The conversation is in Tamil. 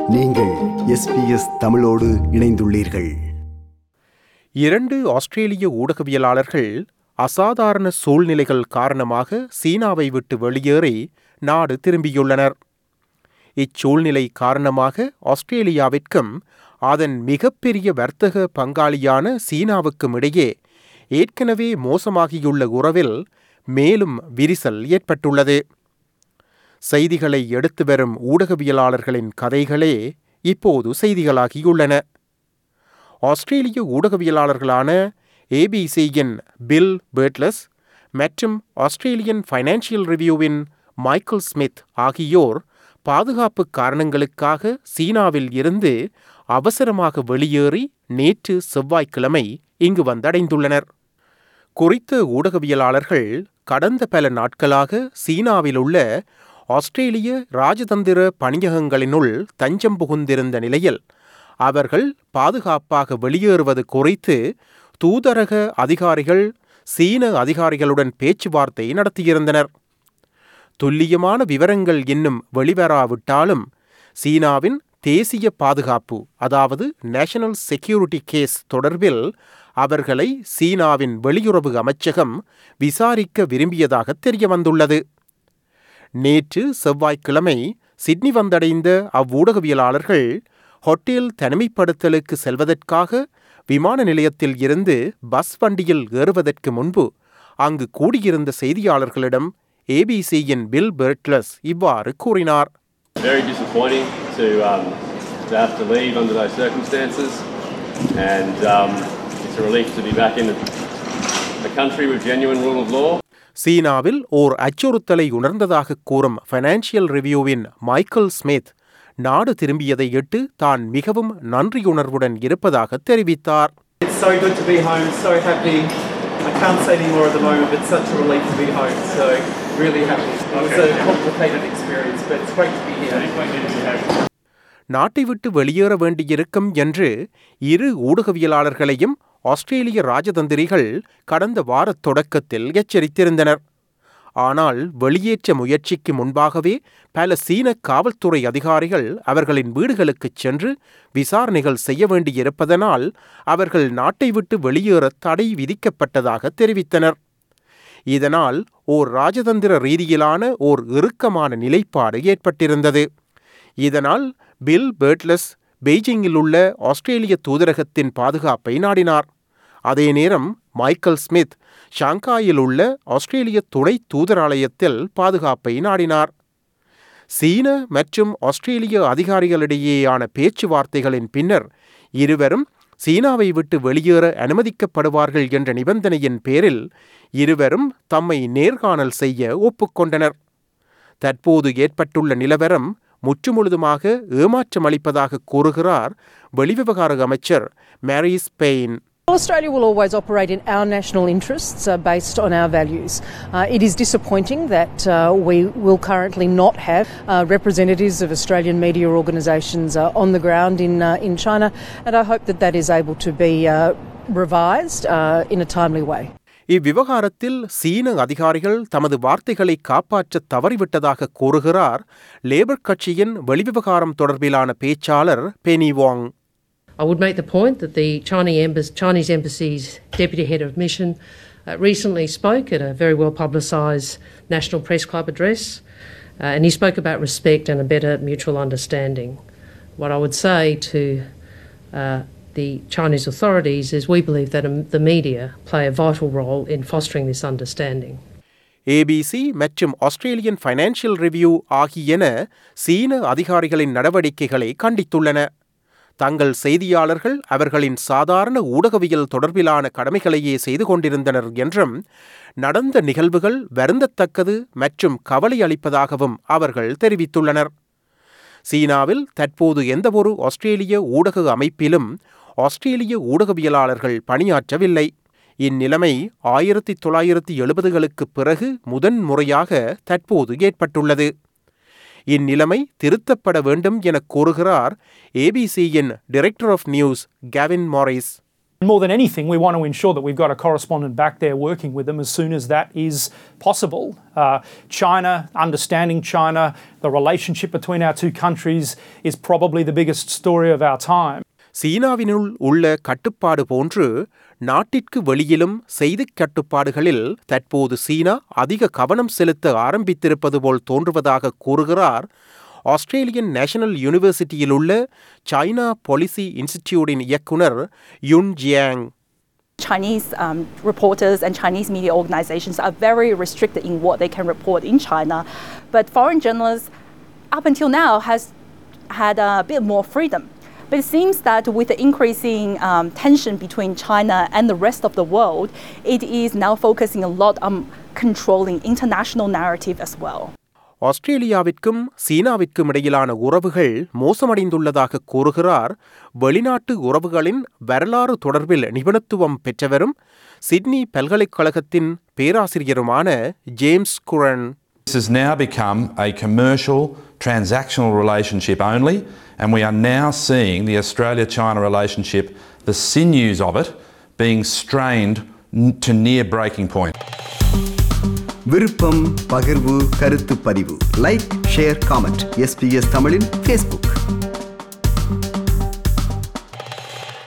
நீங்கள் எஸ்பிஎஸ் தமிழோடு இணைந்துள்ளீர்கள் இரண்டு ஆஸ்திரேலிய ஊடகவியலாளர்கள் அசாதாரண சூழ்நிலைகள் காரணமாக சீனாவை விட்டு வெளியேறி நாடு திரும்பியுள்ளனர் இச்சூழ்நிலை காரணமாக ஆஸ்திரேலியாவிற்கும் அதன் மிகப்பெரிய வர்த்தக பங்காளியான சீனாவுக்கும் இடையே ஏற்கனவே மோசமாகியுள்ள உறவில் மேலும் விரிசல் ஏற்பட்டுள்ளது செய்திகளை எடுத்து வரும் ஊடகவியலாளர்களின் கதைகளே இப்போது செய்திகளாகியுள்ளன ஆஸ்திரேலிய ஊடகவியலாளர்களான ஏபிசியின் பில் பேர்ட்லஸ் மற்றும் ஆஸ்திரேலியன் ஃபைனான்சியல் ரிவ்யூவின் மைக்கேல் ஸ்மித் ஆகியோர் பாதுகாப்பு காரணங்களுக்காக சீனாவில் இருந்து அவசரமாக வெளியேறி நேற்று செவ்வாய்க்கிழமை இங்கு வந்தடைந்துள்ளனர் குறித்த ஊடகவியலாளர்கள் கடந்த பல நாட்களாக சீனாவில் உள்ள ஆஸ்திரேலிய ராஜதந்திர பணியகங்களினுள் தஞ்சம் புகுந்திருந்த நிலையில் அவர்கள் பாதுகாப்பாக வெளியேறுவது குறித்து தூதரக அதிகாரிகள் சீன அதிகாரிகளுடன் பேச்சுவார்த்தை நடத்தியிருந்தனர் துல்லியமான விவரங்கள் இன்னும் வெளிவராவிட்டாலும் சீனாவின் தேசிய பாதுகாப்பு அதாவது நேஷனல் செக்யூரிட்டி கேஸ் தொடர்பில் அவர்களை சீனாவின் வெளியுறவு அமைச்சகம் விசாரிக்க விரும்பியதாக தெரிய வந்துள்ளது நேற்று செவ்வாய்க்கிழமை சிட்னி வந்தடைந்த அவ்வூடகவியலாளர்கள் ஹோட்டல் தனிமைப்படுத்தலுக்கு செல்வதற்காக விமான நிலையத்தில் இருந்து பஸ் வண்டியில் ஏறுவதற்கு முன்பு அங்கு கூடியிருந்த செய்தியாளர்களிடம் ஏபிசியின் பில் பெர்ட்லஸ் இவ்வாறு கூறினார் Very disappointing to, um, to have to leave under those circumstances, and um, it's a relief to be back in a country with genuine rule of law. சீனாவில் ஓர் அச்சுறுத்தலை உணர்ந்ததாக கூறும் ஃபைனான்சியல் ரிவ்யூவின் மைக்கேல் ஸ்மித் நாடு திரும்பியதையிட்டு தான் மிகவும் நன்றியுணர்வுடன் இருப்பதாக தெரிவித்தார் It's so good to be home, so happy. I can't say any more at the moment, but it's such a relief to be home, so really happy. It was a complicated experience, but it's great to be here. நாட்டை விட்டு வெளியேற வேண்டியிருக்கும் என்று இரு ஊடகவியலாளர்களையும் ஆஸ்திரேலிய ராஜதந்திரிகள் கடந்த வாரத் தொடக்கத்தில் எச்சரித்திருந்தனர் ஆனால் வெளியேற்ற முயற்சிக்கு முன்பாகவே பல சீன காவல்துறை அதிகாரிகள் அவர்களின் வீடுகளுக்குச் சென்று விசாரணைகள் செய்ய வேண்டியிருப்பதனால் அவர்கள் நாட்டை விட்டு வெளியேற தடை விதிக்கப்பட்டதாக தெரிவித்தனர் இதனால் ஓர் ராஜதந்திர ரீதியிலான ஓர் இறுக்கமான நிலைப்பாடு ஏற்பட்டிருந்தது இதனால் பில் பேர்ட்லஸ் பெய்ஜிங்கில் உள்ள ஆஸ்திரேலிய தூதரகத்தின் பாதுகாப்பை நாடினார் அதே நேரம் மைக்கேல் ஸ்மித் ஷாங்காயில் உள்ள ஆஸ்திரேலிய துணை தூதராலயத்தில் பாதுகாப்பை நாடினார் சீன மற்றும் ஆஸ்திரேலிய அதிகாரிகளிடையேயான பேச்சுவார்த்தைகளின் பின்னர் இருவரும் சீனாவை விட்டு வெளியேற அனுமதிக்கப்படுவார்கள் என்ற நிபந்தனையின் பேரில் இருவரும் தம்மை நேர்காணல் செய்ய ஒப்புக்கொண்டனர் தற்போது ஏற்பட்டுள்ள நிலவரம் முற்றுமுழுதுமாக ஏமாற்றமளிப்பதாக கூறுகிறார் வெளிவிவகார அமைச்சர் Marise Payne Australia will always operate in our national interests uh, based on our values. Uh, it is disappointing that uh, we will currently not have uh, representatives of Australian media organisations uh, on the ground in, uh, in China, and I hope that that is able to be uh, revised uh, in a timely way. இவ்விவகாரத்தில் சீன அதிகாரிகள் தமது வார்த்தைகளை காப்பாற்ற தவறிவிட்டதாக கூறுகிறார் லேபர் கட்சியின் வெளிவிவகாரம் தொடர்பிலான பேச்சாளர் Penny Wong I would make the point that the Chinese, embassy, Chinese Embassy's Deputy Head of Mission uh, recently spoke at a very well publicised National Press Club address, uh, and he spoke about respect and a better mutual understanding. What I would say to uh, the Chinese authorities is we believe that um, the media play a vital role in fostering this understanding. ABC மற்றும் ஆஸ்திரேலியன் ஃபைனான்சியல் ரிவ்யூ ஆகியன சீன அதிகாரிகளின் நடவடிக்கைகளை கண்டித்துள்ளன தங்கள் செய்தியாளர்கள் அவர்களின் சாதாரண ஊடகவியல் தொடர்பிலான கடமைகளையே செய்து கொண்டிருந்தனர் என்றும் நடந்த நிகழ்வுகள் வருந்தத்தக்கது மற்றும் கவலை அளிப்பதாகவும் அவர்கள் தெரிவித்துள்ளனர் சீனாவில் தற்போது எந்தவொரு ஆஸ்திரேலிய ஊடக அமைப்பிலும் ஆஸ்திரேலிய ஊடகவியலாளர்கள் பணியாற்றவில்லை இந்நிலைமை ஆயிரத்தி தொள்ளாயிரத்தி எழுபதுகளுக்கு பிறகு முதன்முறையாக தற்போது ஏற்பட்டுள்ளது இந்நிலைமை திருத்தப்பட வேண்டும் என கூறுகிறார் ஏபிசியின் director of news Gavin Morris More than anything, we want to ensure that we've got a correspondent back there working with them as soon as that is possible. Uh, China, understanding China, the relationship between our two countries is probably the biggest story of our time. சீனாவினுள் உள்ள கட்டுப்பாடு போன்று நாட்டிற்கு வெளியிலும் செய்திக் கட்டுப்பாடுகளில் தற்போது சீனா அதிக கவனம் செலுத்த ஆரம்பித்திருப்பது போல் தோன்றுவதாக கூறுகிறார் ஆஸ்திரேலியன் நேஷனல் யூனிவர்சிட்டியில் உள்ள சைனா பாலிசி இன்ஸ்டிடியூட்டின் இயக்குனர் Yun Jiang Chinese um, reporters and Chinese media organizations are very restricted in what they can report in China, but foreign journalists, up until now, has had a bit more freedom. But it seems that with the increasing um, tension between China and the rest of the world, it is now focusing a lot on controlling international narrative as well. ஆஸ்திரேலியாவிற்கும் சீனாவிற்கும் இடையிலான உறவுகள் மோசமடைந்துள்ளதாக கூறுகிறார் வெளிநாட்டு உறவுகளின் வரலாறு தொடர்பில் நிபுணத்துவம் பெற்றவரும் சிட்னி பல்கலைக்கழகத்தின் பேராசிரியருமான James Curran This has now become a commercial, transactional relationship only, and we are now seeing the Australia China relationship, the sinews of it, being strained n- to near breaking point. விருப்பம் பகிர்வு கருத்து பதிவு லைக் ஷேர் காமெண்ட் எஸ்பிஎஸ் தமிழின் ஃபேஸ்புக்